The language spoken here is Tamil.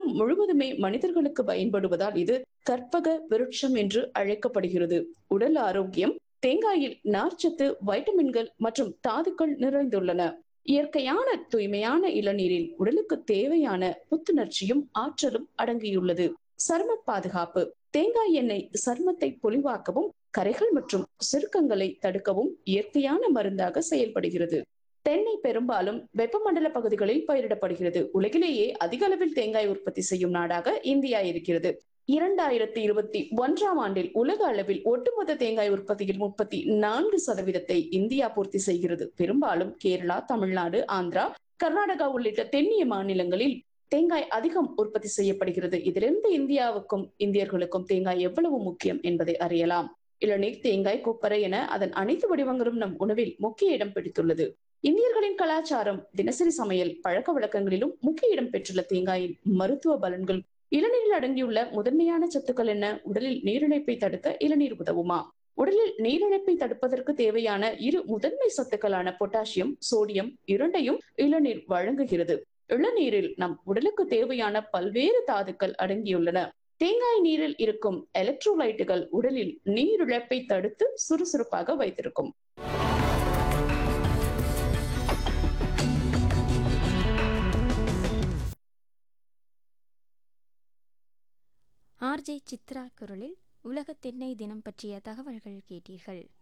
உலகம் முழுவதுமே மனிதர்களுக்கு பயன்படுவதால் இது கற்பக விருட்சம் என்று அழைக்கப்படுகிறது உடல் ஆரோக்கியம் தேங்காயில் நார்ச்சத்து வைட்டமின்கள் மற்றும் தாதுக்கள் நிறைந்துள்ளன இயற்கையான தூய்மையான இளநீரில் உடலுக்கு தேவையான புத்துணர்ச்சியும் ஆற்றலும் அடங்கியுள்ளது சரும பாதுகாப்பு தேங்காய் எண்ணெய் சருமத்தை பொலிவாக்கவும் கரைகள் மற்றும் சுருக்கங்களை தடுக்கவும் இயற்கையான மருந்தாக செயல்படுகிறது தென்னை பெரும்பாலும் வெப்பமண்டல பகுதிகளில் பயிரிடப்படுகிறது உலகிலேயே அதிக அளவில் தேங்காய் உற்பத்தி செய்யும் நாடாக இந்தியா இருக்கிறது இரண்டாயிரத்தி இருபத்தி ஒன்றாம் ஆண்டில் உலக அளவில் ஒட்டுமொத்த தேங்காய் உற்பத்தியில் முப்பத்தி நான்கு சதவீதத்தை இந்தியா பூர்த்தி செய்கிறது பெரும்பாலும் கேரளா தமிழ்நாடு ஆந்திரா கர்நாடகா உள்ளிட்ட தென்னிய மாநிலங்களில் தேங்காய் அதிகம் உற்பத்தி செய்யப்படுகிறது இதிலிருந்து இந்தியாவுக்கும் இந்தியர்களுக்கும் தேங்காய் எவ்வளவு முக்கியம் என்பதை அறியலாம் இளநீர் தேங்காய் கொப்பரை என அதன் அனைத்து வடிவங்களும் நம் உணவில் முக்கிய இடம் பிடித்துள்ளது இந்தியர்களின் கலாச்சாரம் தினசரி சமையல் பழக்க வழக்கங்களிலும் முக்கிய இடம் பெற்றுள்ள தேங்காயின் மருத்துவ பலன்கள் இளநீரில் அடங்கியுள்ள முதன்மையான சத்துக்கள் என்ன உடலில் நீரிழைப்பை தடுக்க இளநீர் உதவுமா உடலில் நீரிழைப்பை தடுப்பதற்கு தேவையான இரு முதன்மை சத்துக்களான பொட்டாசியம் சோடியம் இரண்டையும் இளநீர் வழங்குகிறது இளநீரில் நம் உடலுக்கு தேவையான பல்வேறு தாதுக்கள் அடங்கியுள்ளன தேங்காய் நீரில் இருக்கும் எலக்ட்ரோலைட்டுகள் உடலில் நீரிழப்பை தடுத்து சுறுசுறுப்பாக வைத்திருக்கும் ஆர்ஜே சித்ரா குரலில் உலக தென்னை தினம் பற்றிய தகவல்கள் கேட்டீர்கள்